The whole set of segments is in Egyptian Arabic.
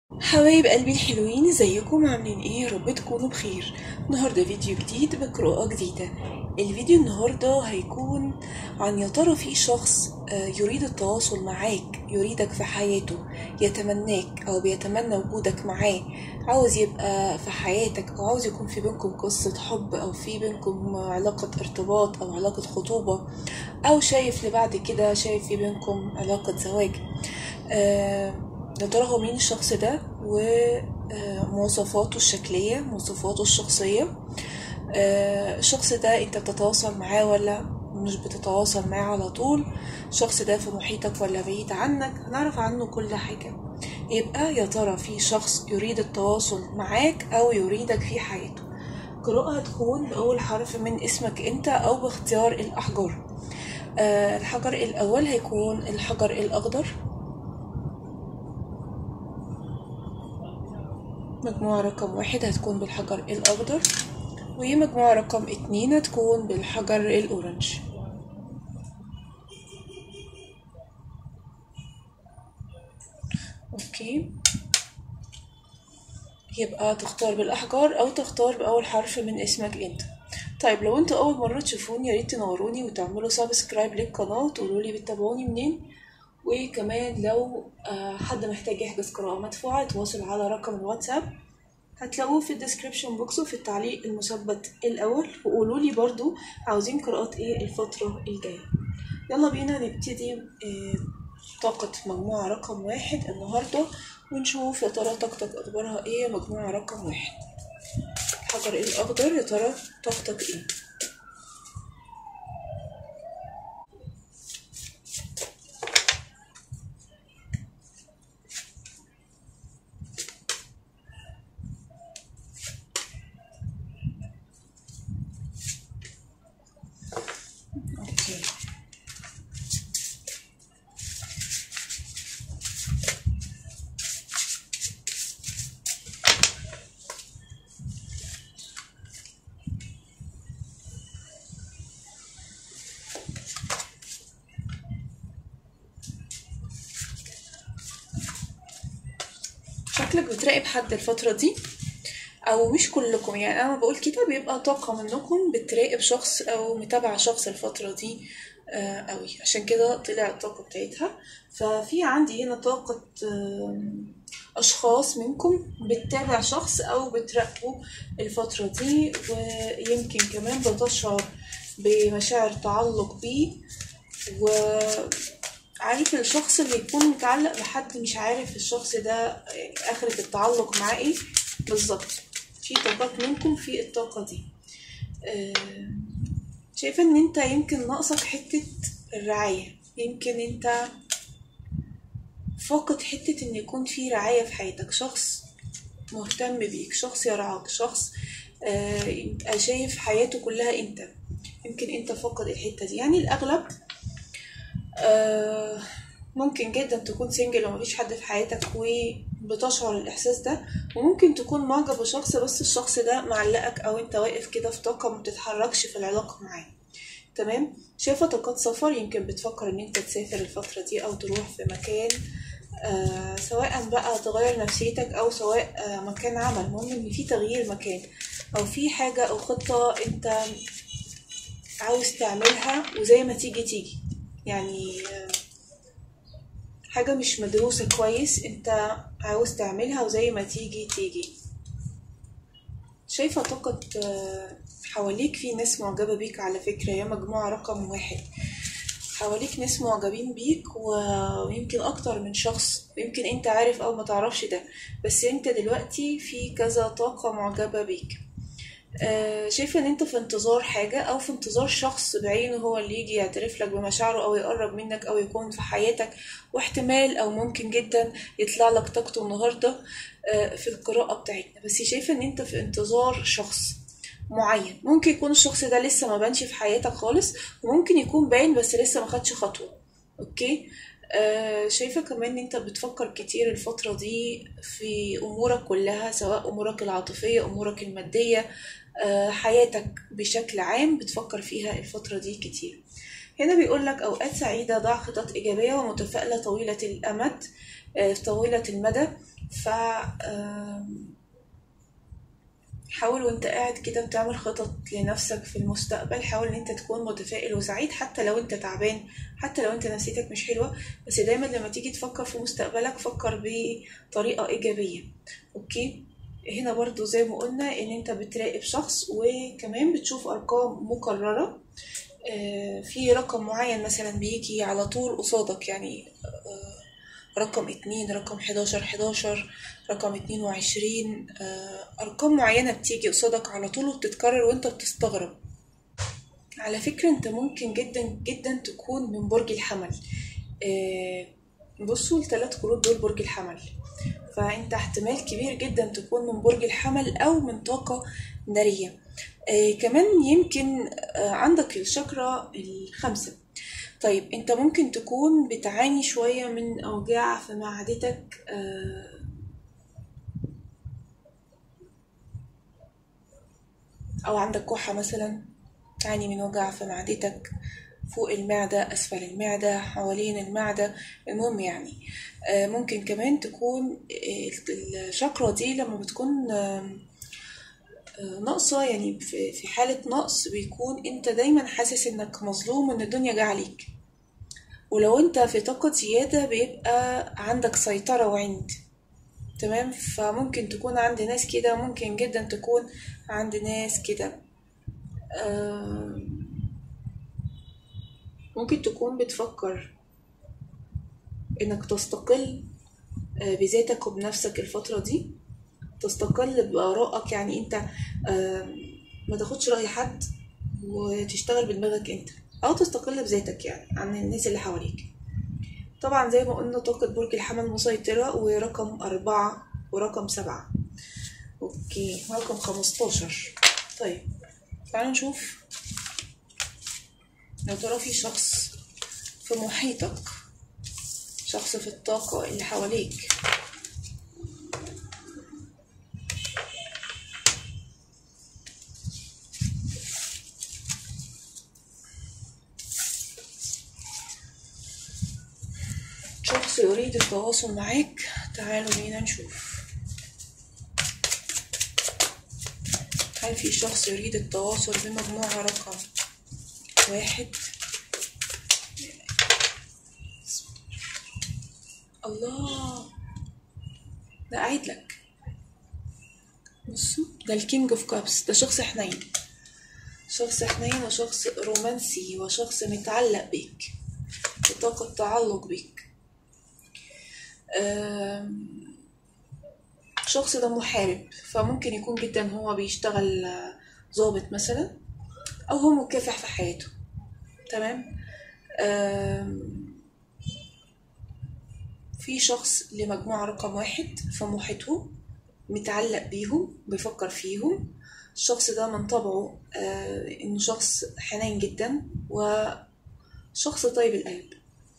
حبايب قلبي الحلوين ازيكم عاملين ايه يا رب تكونوا بخير النهارده فيديو جديد بقراءة جديدة الفيديو النهارده هيكون عن يا ترى في شخص آه، يريد التواصل معاك يريدك في حياته يتمناك او بيتمنى وجودك معاه عاوز يبقى في حياتك او عاوز يكون في بينكم قصة حب او في بينكم علاقة ارتباط او علاقة خطوبة او شايف لبعد كده شايف في بينكم علاقة زواج آه، يا ترى هو مين الشخص ده ومواصفاته الشكلية مواصفاته الشخصية آه، الشخص ده انت بتتواصل معاه ولا مش بتتواصل معاه على طول الشخص ده في محيطك ولا بعيد عنك هنعرف عنه كل حاجة يبقى يا ترى في شخص يريد التواصل معاك او يريدك في حياته قراءة هتكون بأول حرف من اسمك انت او باختيار الأحجار آه، الحجر الأول هيكون الحجر الأخضر مجموعة رقم واحد هتكون بالحجر الأخضر ومجموعة رقم اتنين هتكون بالحجر الأورنج أوكي يبقى تختار بالأحجار أو تختار بأول حرف من اسمك أنت طيب لو انتوا أول مرة تشوفوني ياريت تنوروني وتعملوا سبسكرايب للقناة وتقولولي بتتابعوني منين وكمان لو آه، حد محتاج يحجز قراءة مدفوعة يتواصل على رقم الواتساب هتلاقوه في الديسكريبشن بوكس وفي التعليق المثبت الأول وقولوا لي برضو عاوزين قراءات ايه الفترة الجاية يلا بينا نبتدي آه، طاقة مجموعة رقم واحد النهاردة ونشوف يا ترى طاقتك أخبارها ايه مجموعة رقم واحد الحجر الأخضر يا ترى طاقتك ايه اوكي شكلك بتراقب حد الفترة دي او مش كلكم يعني انا بقول كده بيبقى طاقة منكم بتراقب شخص او متابعة شخص الفترة دي آه، قوي عشان كده طلع الطاقة بتاعتها ففي عندي هنا طاقة آم، اشخاص منكم بتتابع شخص او بتراقبه الفترة دي ويمكن كمان بتشعر بمشاعر تعلق بيه وعارف الشخص اللي يكون متعلق بحد مش عارف الشخص ده آخرة التعلق معاه ايه بالظبط في طاقات منكم في الطاقة دي آه، شايفة ان انت يمكن ناقصك حتة الرعاية يمكن انت فاقد حتة ان يكون في رعاية في حياتك شخص مهتم بيك شخص يرعاك شخص آه، يبقى شايف حياته كلها انت يمكن انت فاقد الحتة دي يعني الاغلب آه، ممكن جدا تكون سنجل ومفيش حد في حياتك وبتشعر الإحساس ده وممكن تكون معجب بشخص بس الشخص ده معلقك أو أنت واقف كده في طاقة مبتتحركش في العلاقة معاه تمام شايفة طاقات سفر يمكن بتفكر إن أنت تسافر الفترة دي أو تروح في مكان آه سواء بقى تغير نفسيتك أو سواء آه مكان عمل المهم إن في تغيير مكان أو في حاجة أو خطة أنت عاوز تعملها وزي ما تيجي تيجي يعني آه، حاجة مش مدروسة كويس انت عاوز تعملها وزي ما تيجي تيجي شايفة طاقة آه، حواليك في ناس معجبة بيك على فكرة يا مجموعة رقم واحد حواليك ناس معجبين بيك و- ويمكن أكتر من شخص ويمكن أنت عارف أو ما تعرفش ده بس أنت دلوقتي في كذا طاقة معجبة بيك آه، شايفة ان انت في انتظار حاجة او في انتظار شخص بعينه هو اللي يجي يعترف لك بمشاعره او يقرب منك او يكون في حياتك واحتمال او ممكن جدا يطلع لك طاقته النهاردة آه، في القراءة بتاعتنا بس شايفة ان انت في انتظار شخص معين ممكن يكون الشخص ده لسه ما بانش في حياتك خالص وممكن يكون باين بس لسه ما خدش خطوة اوكي آه شايفة كمان ان انت بتفكر كتير الفترة دي في امورك كلها سواء امورك العاطفية امورك المادية آه حياتك بشكل عام بتفكر فيها الفترة دي كتير هنا بيقول لك أوقات سعيدة ضع خطط إيجابية ومتفائلة طويلة الأمد آه، طويلة المدى ف آم، حاول وانت قاعد كده بتعمل خطط لنفسك في المستقبل حاول ان انت تكون متفائل وسعيد حتى لو انت تعبان حتى لو انت نفسيتك مش حلوة بس دايما لما تيجي تفكر في مستقبلك فكر بطريقة ايجابية اوكي هنا برضو زي ما قلنا ان انت بتراقب شخص وكمان بتشوف ارقام مكررة آه، في رقم معين مثلا بيجي على طول قصادك يعني آه، رقم اتنين رقم حداشر حداشر رقم اتنين وعشرين آه، أرقام معينة بتيجي قصادك على طول وبتتكرر وانت بتستغرب على فكرة انت ممكن جدا جدا تكون من برج الحمل آه، بصوا الثلاث كروت دول برج الحمل فانت احتمال كبير جدا تكون من برج الحمل او من طاقة نارية آه، كمان يمكن آه، عندك الشاكرا الخامسة طيب انت ممكن تكون بتعاني شوية من اوجاع في معدتك آه، او عندك كحة مثلا تعاني من وجع في معدتك فوق المعدة أسفل المعدة حوالين المعدة المهم يعني آه، ممكن كمان تكون آه، الشاكرا دي لما بتكون آم، آه، ناقصة يعني في في حالة نقص بيكون انت دايما حاسس انك مظلوم وان الدنيا جاية عليك ولو انت في طاقة زيادة بيبقى عندك سيطرة وعند تمام فممكن تكون عند ناس كده ممكن جدا تكون عند ناس كده آم، ممكن تكون بتفكر انك تستقل آه، بذاتك وبنفسك الفترة دي تستقل بآرائك يعني انت آم، ما تاخدش رأي حد وتشتغل بدماغك انت او تستقل بذاتك يعني عن الناس اللي حواليك طبعا زي ما قلنا طاقة برج الحمل مسيطرة ورقم أربعة ورقم سبعة اوكي رقم خمستاشر طيب تعالوا نشوف يا ترى في شخص في محيطك شخص في الطاقة اللي حواليك شخص يريد التواصل معاك تعالوا بينا نشوف هل في شخص يريد التواصل بمجموعة رقم واحد الله ده قاعد لك بصوا ده الكينج اوف كابس ده شخص حنين شخص حنين وشخص رومانسي وشخص متعلق بيك بطاقة تعلق بيك آم، الشخص ده محارب فممكن يكون جدا هو بيشتغل آه، ضابط مثلا او هو مكافح في حياته تمام آم، في شخص لمجموعة رقم واحد في محيطه متعلق بيهم بيفكر فيهم الشخص ده من طبعه آه انه شخص حنين جدا وشخص طيب القلب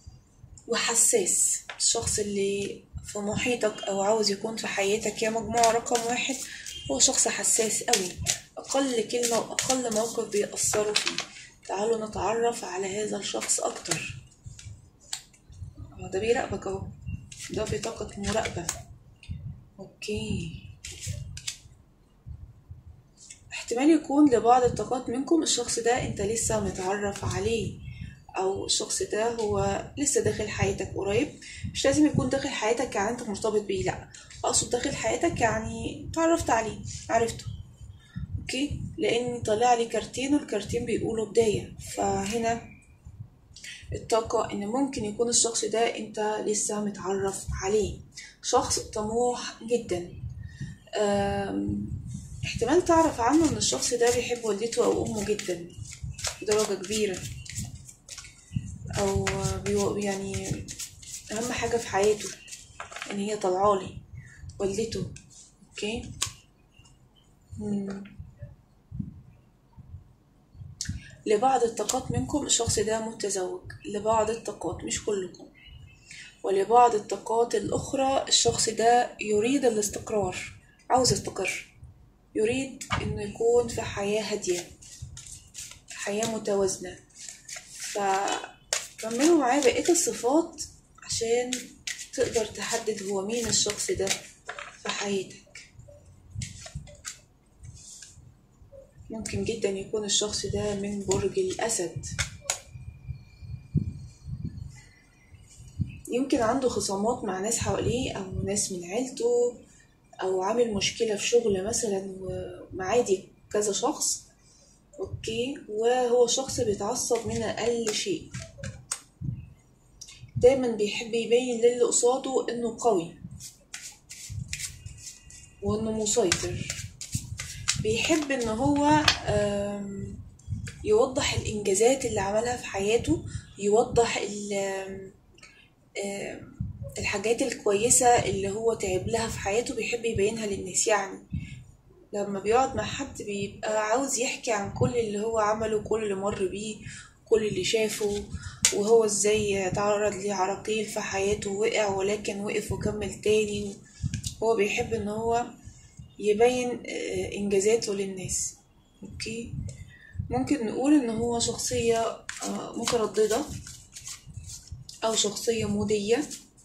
وحساس الشخص اللي في محيطك او عاوز يكون في حياتك يا مجموعة رقم واحد هو شخص حساس قوي اقل كلمة واقل موقف بيأثروا فيه تعالوا نتعرف على هذا الشخص اكتر هو ده بيراقبك اهو ده في طاقة مراقبة اوكي احتمال يكون لبعض الطاقات منكم الشخص ده انت لسه متعرف عليه او الشخص ده هو لسه داخل حياتك قريب مش لازم يكون داخل حياتك يعني انت مرتبط بيه لا اقصد داخل حياتك يعني تعرفت عليه عرفته اوكي لان طلع لي كارتين والكارتين بيقولوا بداية فهنا الطاقة ان ممكن يكون الشخص ده انت لسه متعرف عليه شخص طموح جدا أم، احتمال تعرف عنه ان الشخص ده بيحب والدته او امه جدا بدرجة كبيرة او بيو يعني اهم حاجة في حياته ان هي طلعالي والدته اوكي مم. لبعض الطاقات منكم الشخص ده متزوج لبعض الطاقات مش كلكم ولبعض الطاقات الأخرى الشخص ده يريد الاستقرار عاوز يستقر يريد إنه يكون في حياة هادية حياة متوازنة فكملوا معاه بقية الصفات عشان تقدر تحدد هو مين الشخص ده في حياتك ممكن جدا يكون الشخص ده من برج الأسد يمكن عنده خصامات مع ناس حواليه أو ناس من عيلته أو عامل مشكلة في شغل مثلا ومعادي كذا شخص أوكي وهو شخص بيتعصب من أقل شيء دايما بيحب يبين للي قصاده إنه قوي وإنه مسيطر بيحب إن هو يوضح الإنجازات اللي عملها في حياته يوضح الحاجات الكويسة اللي هو تعب لها في حياته بيحب يبينها للناس يعني لما بيقعد مع حد بيبقى عاوز يحكي عن كل اللي هو عمله كل اللي مر بيه كل اللي شافه وهو ازاي تعرض لعراقيل في حياته وقع ولكن وقف وكمل تاني هو بيحب ان هو يبين انجازاته للناس اوكي ممكن نقول ان هو شخصية مترددة او شخصية مودية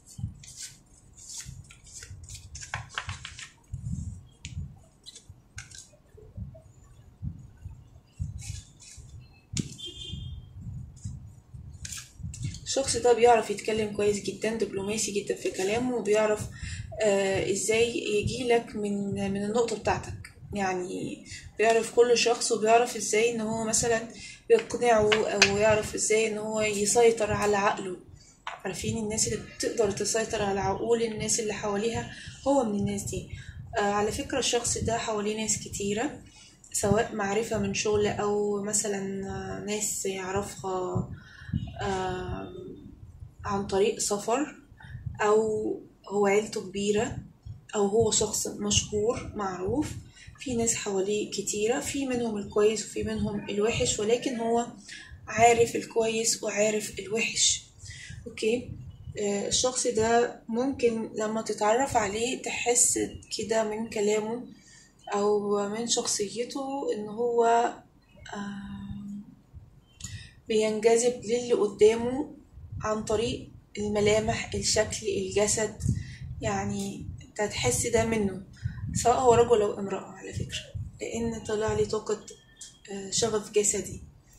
الشخص ده بيعرف يتكلم كويس جدا دبلوماسي جدا في كلامه وبيعرف آه ازاي يجيلك من من النقطة بتاعتك يعني بيعرف كل شخص وبيعرف ازاي ان هو مثلا يقنعه او يعرف ازاي ان هو يسيطر على عقله عارفين الناس اللي بتقدر تسيطر على عقول الناس اللي حواليها هو من الناس دي آه على فكرة الشخص ده حواليه ناس كتيرة سواء معرفة من شغل أو مثلا ناس يعرفها آه عن طريق سفر أو هو عيلته كبيرة أو هو شخص مشهور معروف في ناس حواليه كتيرة في منهم الكويس وفي منهم الوحش ولكن هو عارف الكويس وعارف الوحش اوكي آه الشخص ده ممكن لما تتعرف عليه تحس كده من كلامه او من شخصيته ان هو آه بينجذب للي قدامه عن طريق الملامح الشكل الجسد يعني انت هتحس ده منه سواء هو رجل او امرأة على فكرة لان طلع لي طاقة آه شغف جسدي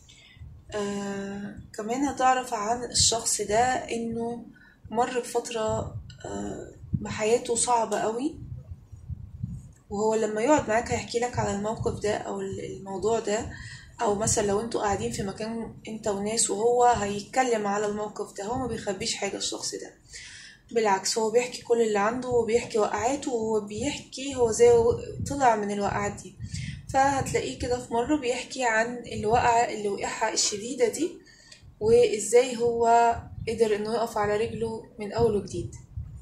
آه كمان هتعرف عن الشخص ده انه مر بفترة آه بحياته صعبة قوي وهو لما يقعد معاك هيحكي لك على الموقف ده او الموضوع ده او مثلا لو انتوا قاعدين في مكان انت وناس وهو هيتكلم على الموقف ده هو ما بيخبيش حاجة الشخص ده بالعكس هو بيحكي كل اللي عنده وبيحكي وقعاته وهو بيحكي هو زي طلع من الوقعات دي فهتلاقيه كده في مرة بيحكي عن الوقعة اللي وقعها الشديدة دي وازاي هو قدر انه يقف على رجله من اول وجديد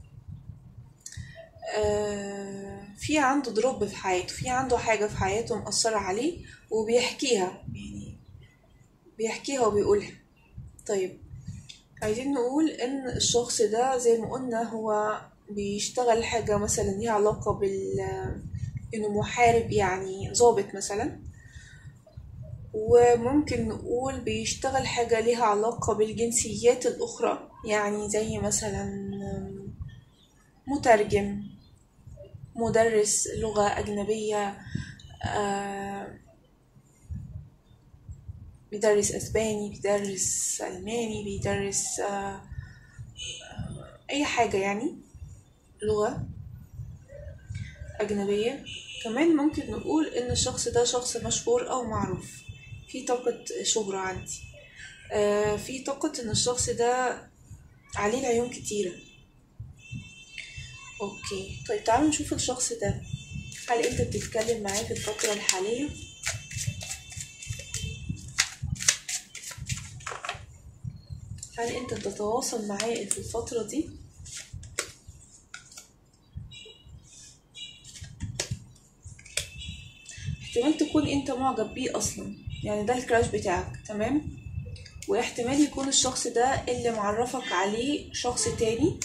آه في عنده دروب في حياته في عنده حاجة في حياته مأثرة عليه وبيحكيها يعني بيحكيها وبيقولها طيب عايزين نقول ان الشخص ده زي ما قلنا هو بيشتغل حاجة مثلا ليها علاقة بال انه محارب يعني ضابط مثلا وممكن نقول بيشتغل حاجة ليها علاقة بالجنسيات الأخرى يعني زي مثلا مترجم مدرس لغة أجنبية بيدرس أسباني بيدرس ألماني بيدرس أي حاجة يعني لغة أجنبية كمان ممكن نقول إن الشخص ده شخص مشهور أو معروف في طاقة شهرة عندي آه في طاقة إن الشخص ده عليه العيون كتيرة أوكي طيب تعالوا نشوف الشخص ده هل أنت بتتكلم معاه في الفترة الحالية هل أنت بتتواصل معاه في الفترة دي احتمال تكون انت معجب بيه اصلا يعني ده الكراش بتاعك تمام واحتمال يكون الشخص ده اللي معرفك عليه شخص تاني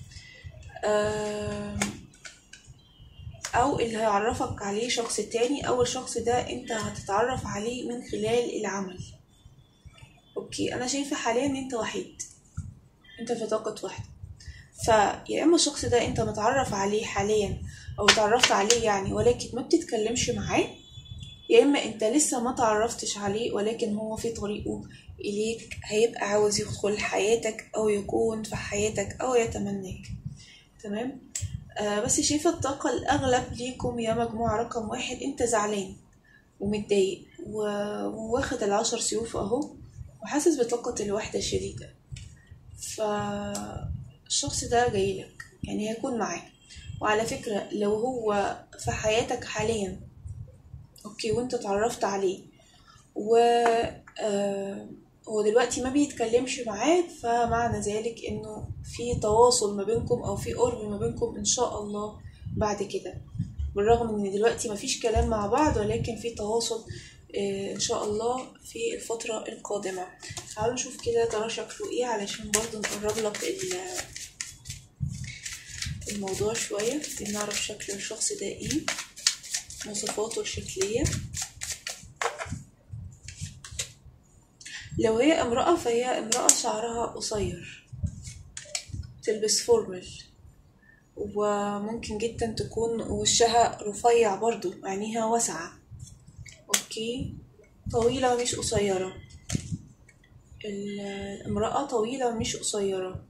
او اللي هيعرفك عليه شخص تاني او الشخص ده انت هتتعرف عليه من خلال العمل اوكي انا شايفه حاليا ان انت وحيد انت في طاقة واحدة فيا اما الشخص ده انت متعرف عليه حاليا او اتعرفت عليه يعني ولكن ما بتتكلمش معاه يا اما انت لسه ما تعرفتش عليه ولكن هو في طريقه اليك هيبقى عاوز يدخل حياتك او يكون في حياتك او يتمناك تمام آه بس شايفة الطاقة الأغلب ليكم يا مجموعة رقم واحد أنت زعلان ومتضايق و- وواخد العشر سيوف أهو وحاسس بطاقة الوحدة الشديدة فالشخص ده جايلك يعني هيكون معاك وعلى فكرة لو هو في حياتك حاليا اوكي وانت اتعرفت عليه و آه، هو دلوقتي ما بيتكلمش معاك فمعنى ذلك انه في تواصل ما بينكم او في قرب ما بينكم ان شاء الله بعد كده بالرغم ان دلوقتي ما فيش كلام مع بعض ولكن في تواصل آه، ان شاء الله في الفترة القادمة تعالوا نشوف كده ترى شكله ايه علشان برضه نقرب لك ال- الموضوع شوية عايزين نعرف شكل الشخص ده ايه مواصفاته الشكلية لو هي امرأة فهي امرأة شعرها قصير تلبس فورمال وممكن جدا تكون وشها رفيع برضو عينيها واسعة اوكي طويلة مش قصيرة ال- الامرأة طويلة مش قصيرة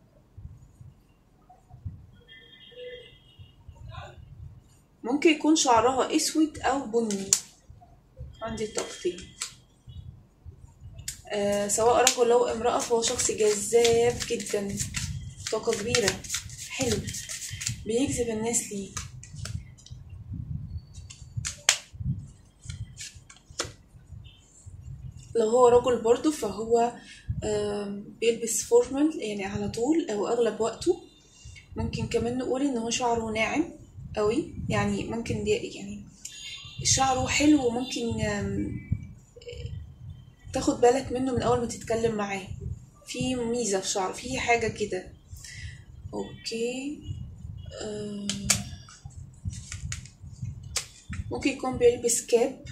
ممكن يكون شعرها اسود او بني عندي الطاقتين آه سواء رجل او امرأة فهو شخص جذاب جدا طاقة كبيرة حلو بيجذب الناس ليه لو هو رجل برضه فهو آم، بيلبس فورمال يعني على طول او اغلب وقته ممكن كمان نقول ان هو شعره ناعم قوي يعني ممكن دي يعني شعره حلو وممكن آم، تاخد بالك منه من اول ما تتكلم معاه في ميزة في شعره في حاجة كده اوكي آم، ممكن يكون بيلبس كاب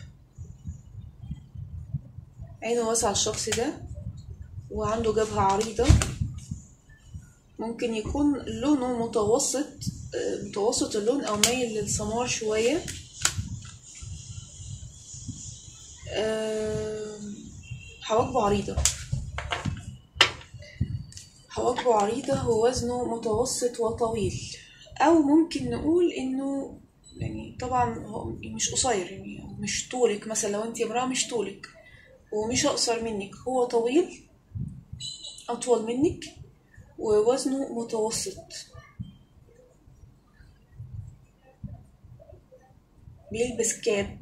عينه واسعة الشخص ده وعنده جبهة عريضة ممكن يكون لونه متوسط آه، متوسط اللون أو مايل للسمار شوية آم، حواجبه عريضة حواجبه عريضة ووزنه متوسط وطويل أو ممكن نقول إنه يعني طبعا هو مش قصير يعني مش طولك مثلا لو انتي امرأة مش طولك ومش أقصر منك هو طويل أطول منك ووزنه متوسط بيلبس كاب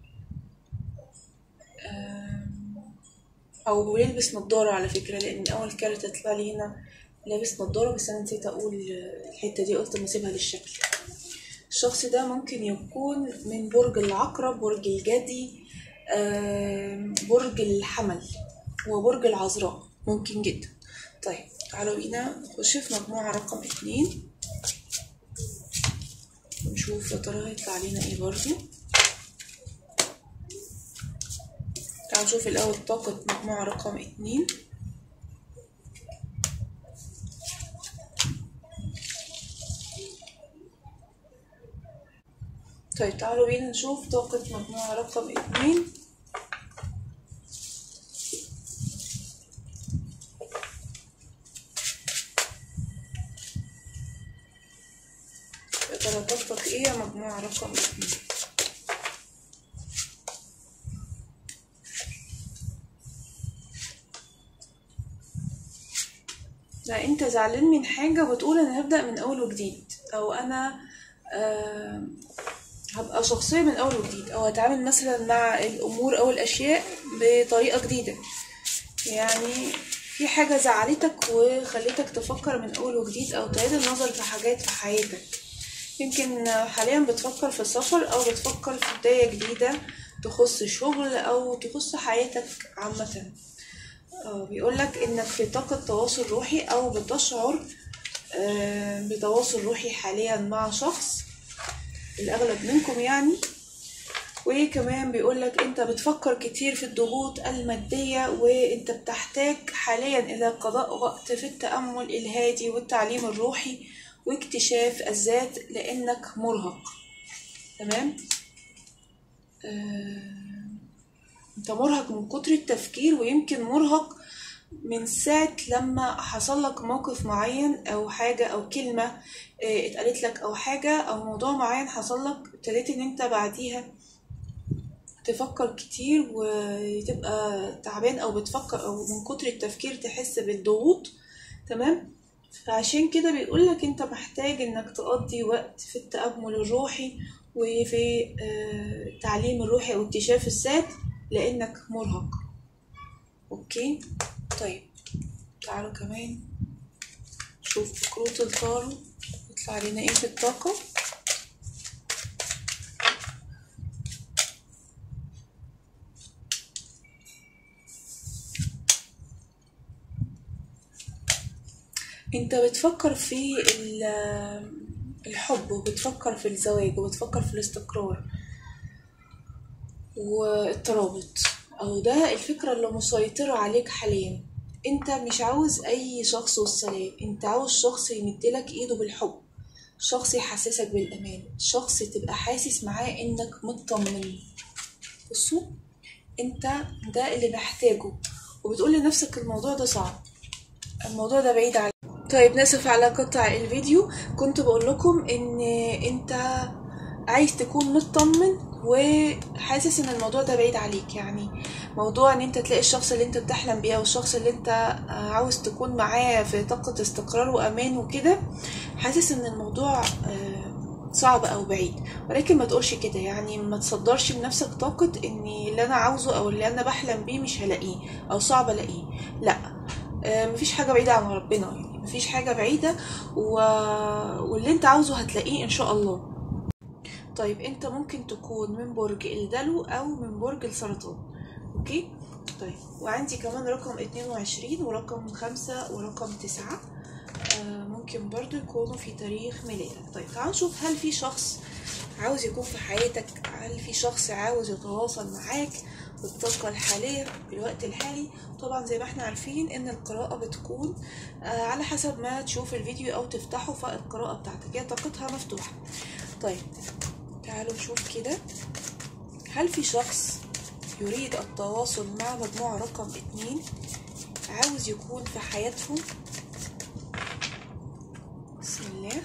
آم، أو بيلبس نضارة على فكرة لأن أول كارت تطلع لي هنا لابس نضارة بس أنا نسيت أقول الحتة دي قلت ما أسيبها للشكل الشخص ده ممكن يكون من برج العقرب برج الجدي آم، برج الحمل وبرج العذراء ممكن جدا طيب تعالوا بينا نخش في مجموعة رقم اتنين ونشوف يا ترى هيطلع لنا ايه برضو تعالوا نشوف الأول طاقة مجموعة رقم اتنين طيب تعالوا بينا نشوف طاقة مجموعة رقم اتنين يا ترى طاقتك ايه يا مجموعة رقم اتنين لا انت زعلان من حاجة وبتقول انا هبدأ من اول وجديد او انا آه هبقى شخصية من اول وجديد او هتعامل مثلا مع الامور او الاشياء بطريقة جديدة يعني في حاجة زعلتك وخلتك تفكر من اول وجديد او تعيد النظر في حاجات في حياتك يمكن حاليا بتفكر في السفر او بتفكر في بداية جديدة تخص شغل او تخص حياتك عامة آه، بيقولك انك في طاقة تواصل روحي او بتشعر آه، بتواصل روحي حاليا مع شخص الاغلب منكم يعني وكمان بيقولك انت بتفكر كتير في الضغوط المادية وانت بتحتاج حاليا الى قضاء وقت في التأمل الهادي والتعليم الروحي واكتشاف الذات لانك مرهق تمام آه، انت مرهق من كتر التفكير ويمكن مرهق من ساعة لما حصل لك موقف معين أو حاجة أو كلمة آه، اتقالت لك أو حاجة أو موضوع معين حصل لك ابتديت إن أنت بعديها تفكر كتير وتبقى تعبان أو بتفكر أو من كتر التفكير تحس بالضغوط تمام فعشان كده بيقولك أنت محتاج إنك تقضي وقت في التأمل الروحي وفي آه، التعليم الروحي أو اكتشاف الذات لأنك مرهق أوكي طيب تعالوا كمان نشوف كروت الطارو يطلع لنا ايه في الطاقة انت بتفكر في ال- الحب وبتفكر في الزواج وبتفكر في الاستقرار والترابط او ده الفكرة اللي مسيطرة عليك حاليا انت مش عاوز اي شخص والسلام انت عاوز شخص يمدلك ايده بالحب شخص يحسسك بالامان شخص تبقى حاسس معاه انك مطمن بصوا انت ده اللي محتاجه وبتقول لنفسك الموضوع ده صعب الموضوع ده بعيد عليك طيب ناسف على قطع الفيديو كنت بقول لكم ان انت عايز تكون مطمن وحاسس ان الموضوع ده بعيد عليك يعني موضوع ان انت تلاقي الشخص اللي انت بتحلم بيه او الشخص اللي انت عاوز تكون معاه في طاقة استقرار وامان وكده حاسس ان الموضوع آه، صعب او بعيد ولكن ما تقولش كده يعني ما تصدرش بنفسك طاقة ان اللي انا عاوزه او اللي انا بحلم بيه مش هلاقيه او صعب الاقيه لا آه، مفيش حاجة بعيدة عن ربنا يعني مفيش حاجة بعيدة و... واللي انت عاوزه هتلاقيه ان شاء الله طيب انت ممكن تكون من برج الدلو او من برج السرطان اوكي طيب وعندي كمان رقم 22 ورقم 5 ورقم 9 آه ممكن برضو يكونوا في تاريخ ميلادك طيب تعالوا نشوف هل في شخص عاوز يكون في حياتك هل في شخص عاوز يتواصل معاك بالطاقة الحالية في الوقت الحالي طبعا زي ما احنا عارفين ان القراءة بتكون آه على حسب ما تشوف الفيديو او تفتحه فالقراءة بتاعتك هي طاقتها مفتوحة طيب تعالوا نشوف كده هل في شخص يريد التواصل مع مجموعة رقم اتنين عاوز يكون في حياتهم بسم الله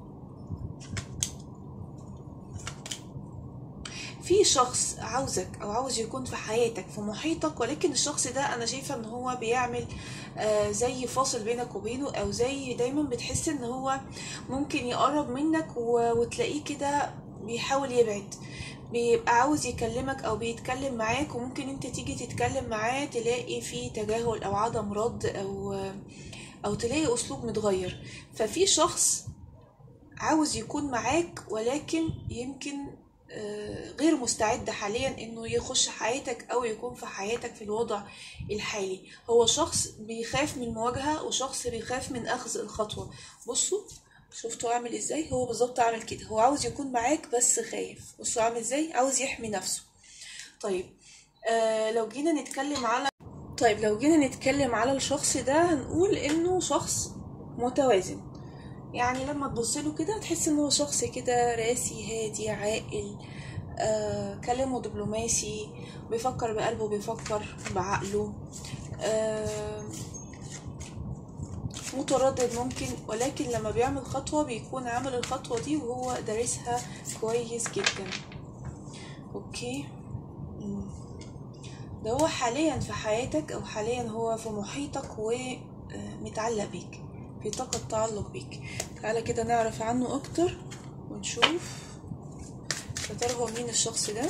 في شخص عاوزك او عاوز يكون في حياتك في محيطك ولكن الشخص ده انا شايفه ان هو بيعمل آه زي فاصل بينك وبينه او زي دايما بتحس ان هو ممكن يقرب منك و- وتلاقيه كده بيحاول يبعد بيبقى عاوز يكلمك او بيتكلم معاك وممكن انت تيجي تتكلم معاه تلاقي فيه تجاهل او عدم رد او او تلاقي اسلوب متغير ففي شخص عاوز يكون معاك ولكن يمكن آه، غير مستعد حاليا انه يخش حياتك او يكون في حياتك في الوضع الحالي هو شخص بيخاف من المواجهة وشخص بيخاف من اخذ الخطوة بصوا شفتوا عامل ازاي هو بالظبط عامل كده هو عاوز يكون معاك بس خايف بصوا عامل ازاي عاوز يحمي نفسه طيب آه لو جينا نتكلم على طيب لو جينا نتكلم على الشخص ده هنقول انه شخص متوازن يعني لما تبص له كده تحس ان هو شخص كده راسي هادي عاقل آه كلامه دبلوماسي بيفكر بقلبه بيفكر بعقله آه متردد ممكن ولكن لما بيعمل خطوة بيكون عامل الخطوة دي وهو دارسها كويس جدا اوكي مم. ده هو حاليا في حياتك او حاليا هو في محيطك ومتعلق بيك في طاقة تعلق بيك تعالى كده نعرف عنه اكتر ونشوف يا ترى هو مين الشخص ده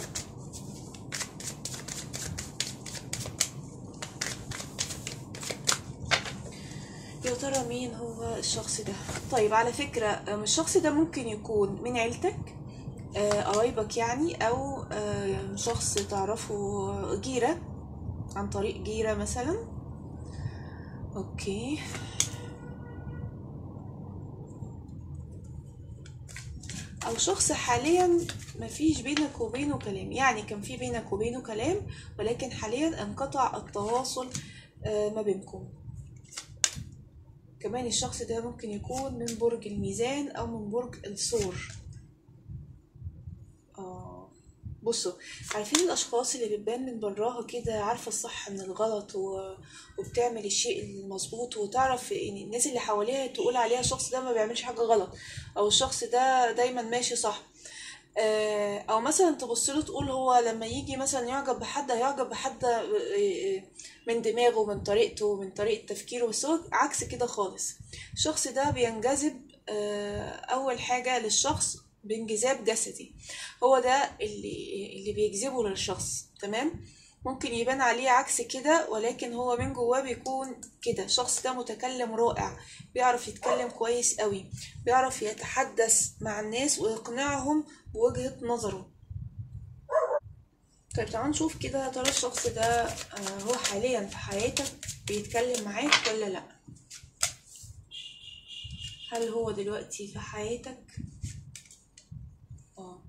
يا ترى مين هو الشخص ده طيب على فكرة أم، الشخص ده ممكن يكون من عيلتك آه، قرايبك يعني او آه، شخص تعرفه جيرة عن طريق جيرة مثلا اوكي او شخص حاليا مفيش بينك وبينه كلام يعني كان في بينك وبينه كلام ولكن حاليا انقطع التواصل آه، ما بينكم كمان الشخص ده ممكن يكون من برج الميزان او من برج الثور بصوا عارفين الاشخاص اللي بتبان من براها كده عارفه الصح من الغلط و... وبتعمل الشيء المظبوط وتعرف ان الناس اللي حواليها تقول عليها الشخص ده ما بيعملش حاجه غلط او الشخص ده دايما ماشي صح آه، او مثلا تبص له تقول هو لما يجي مثلا يعجب بحد هيعجب بحد آه، آه، من دماغه من طريقته من طريقة تفكيره بس هو عكس كده خالص الشخص ده بينجذب آه، اول حاجة للشخص بانجذاب جسدي هو ده اللي اللي بيجذبه للشخص تمام ممكن يبان عليه عكس كده ولكن هو من جواه بيكون كده الشخص ده متكلم رائع بيعرف يتكلم كويس قوي بيعرف يتحدث مع الناس ويقنعهم بوجهة نظره طيب تعال نشوف كده يا ترى الشخص ده آه، هو حاليا في حياتك بيتكلم معاك ولا لا هل هو دلوقتي في حياتك اه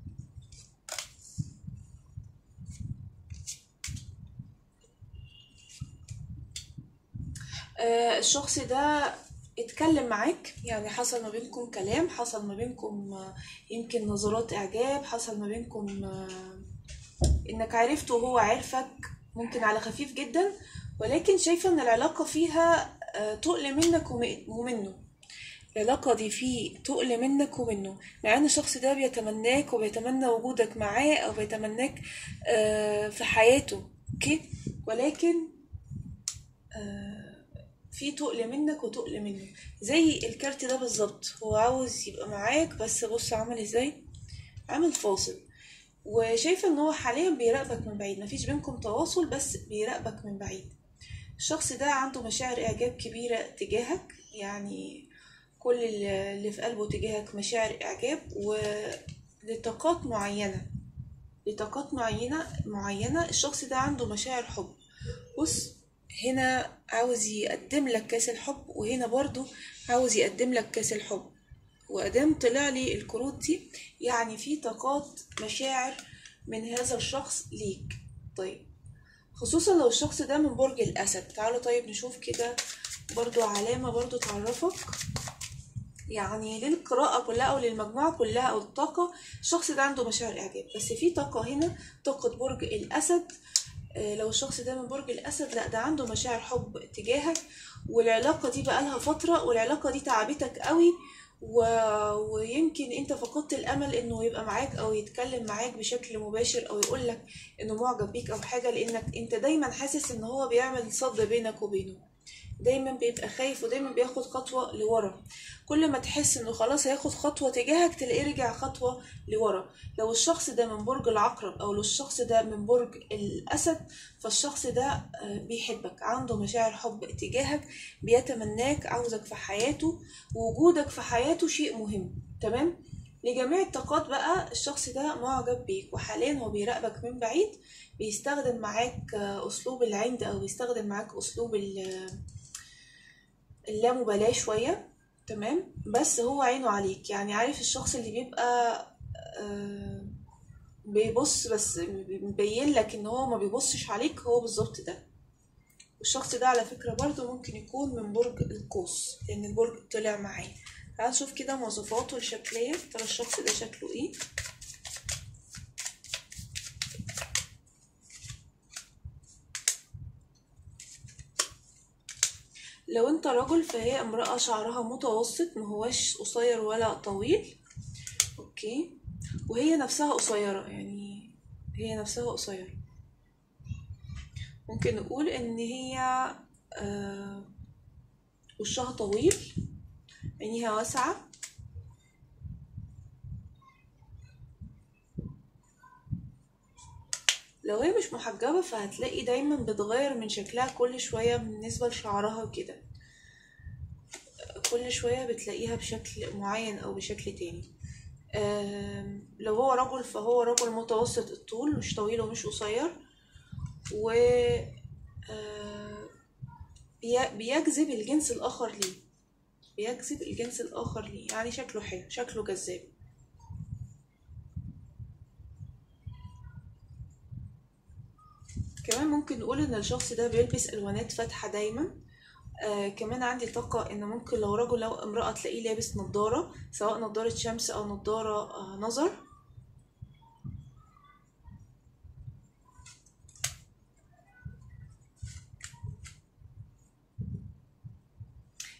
آه، الشخص ده اتكلم معاك يعني حصل ما بينكم كلام حصل ما بينكم آه، يمكن نظرات اعجاب حصل ما بينكم آه، انك عرفته وهو عرفك ممكن على خفيف جدا ولكن شايفة ان العلاقة فيها آه، تقل منك وم- ومنه العلاقة دي فيه تقل منك ومنه مع ان الشخص ده بيتمناك وبيتمنى وجودك معاه او بيتمناك آه، في حياته اوكي ولكن في تقل منك وتقل منه زي الكارت ده بالظبط هو عاوز يبقى معاك بس بص عامل ازاي عامل فاصل وشايفة ان هو حاليا بيراقبك من بعيد مفيش بينكم تواصل بس بيراقبك من بعيد الشخص ده عنده مشاعر اعجاب كبيرة تجاهك يعني كل اللي اللي في قلبه تجاهك مشاعر اعجاب ولطاقات معينة لطاقات معينة معينة الشخص ده عنده مشاعر حب بص هنا عاوز يقدم لك كاس الحب وهنا برضو عاوز يقدم لك كاس الحب وأدام طلع لي الكروت دي يعني في طاقات مشاعر من هذا الشخص ليك طيب خصوصا لو الشخص ده من برج الأسد تعالوا طيب نشوف كده برضو علامة برضو تعرفك يعني للقراءة كلها أو للمجموعة كلها أو الطاقة الشخص ده عنده مشاعر إعجاب بس في طاقة هنا طاقة برج الأسد آه، لو الشخص ده من برج الأسد لا ده عنده مشاعر حب تجاهك والعلاقة دي بقالها فترة والعلاقة دي تعبتك قوي و... ويمكن انت فقدت الامل انه يبقى معاك او يتكلم معاك بشكل مباشر او يقولك انه معجب بيك او حاجة لانك انت دايما حاسس ان هو بيعمل صد بينك وبينه دايما بيبقى خايف ودايما بياخد خطوة لورا كل ما تحس انه خلاص هياخد خطوة تجاهك تلاقيه رجع خطوة لورا لو الشخص ده من برج العقرب او لو الشخص ده من برج الاسد فالشخص ده آه، بيحبك عنده مشاعر حب تجاهك بيتمناك عاوزك في حياته ووجودك في حياته شيء مهم تمام لجميع الطاقات بقى الشخص ده معجب بيك وحاليا هو بيراقبك من بعيد بيستخدم معاك آه، اسلوب العند او بيستخدم معاك اسلوب ال- اللامبالاة شوية تمام بس هو عينه عليك يعني عارف الشخص اللي بيبقى آه، بيبص بس مبين لك ان هو ما بيبصش عليك هو بالظبط ده والشخص ده على فكرة برضه ممكن يكون من برج القوس لان البرج طلع معاه تعال نشوف كده مواصفاته الشكلية ترى الشخص ده شكله ايه لو انت رجل فهي امرأة شعرها متوسط مهوش قصير ولا طويل اوكي وهي نفسها قصيرة يعني هي نفسها قصيرة ممكن نقول ان هي آه، وشها طويل عينيها واسعة لو هي مش محجبة فهتلاقي دايما بتغير من شكلها كل شوية بالنسبة لشعرها وكده كل شوية بتلاقيها بشكل معين أو بشكل تاني آم، لو هو رجل فهو رجل متوسط الطول مش طويل ومش قصير و آه، بي- بيجذب الجنس الآخر ليه بيجذب الجنس الآخر ليه يعني شكله حلو شكله جذاب كمان ممكن نقول إن الشخص ده بيلبس ألوانات فاتحة دايما آه كمان عندي طاقة إن ممكن لو رجل أو امرأة تلاقيه لابس نظارة سواء نظارة شمس أو نظارة آه نظر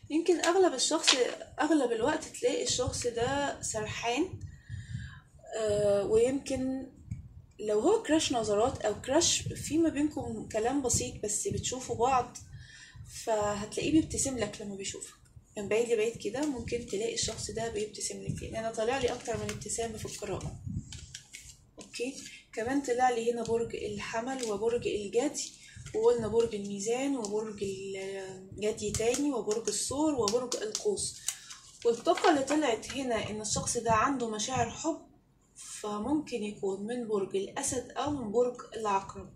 يمكن اغلب الشخص اغلب الوقت تلاقي الشخص ده سرحان آه ويمكن لو هو كراش نظرات او كراش في ما بينكم كلام بسيط بس بتشوفوا بعض فهتلاقيه بيبتسم لك لما بيشوفك من بعيد لبعيد كده ممكن تلاقي الشخص ده بيبتسم لك لان انا طالع لي اكتر من ابتسامة في القراءة اوكي كمان طلع لي هنا برج الحمل وبرج الجدي وقلنا برج الميزان وبرج الجدي تاني وبرج الثور وبرج القوس والطاقة اللي طلعت هنا ان الشخص ده عنده مشاعر حب فممكن يكون من برج الاسد او من برج العقرب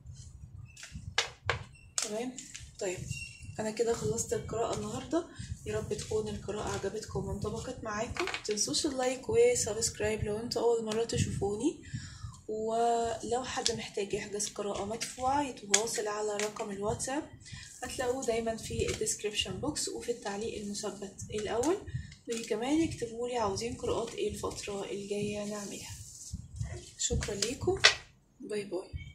تمام طيب انا كده خلصت القراءة النهاردة يا رب تكون القراءة عجبتكم وانطبقت معاكم متنسوش اللايك وسبسكرايب لو انتوا اول مرة تشوفوني ولو حد محتاج يحجز قراءة مدفوعة يتواصل على رقم الواتساب هتلاقوه دايما في الديسكريبشن بوكس وفي التعليق المثبت الأول وكمان يكتبولي عاوزين قراءات ايه الفترة الجاية نعملها شكرا ليكم باي باي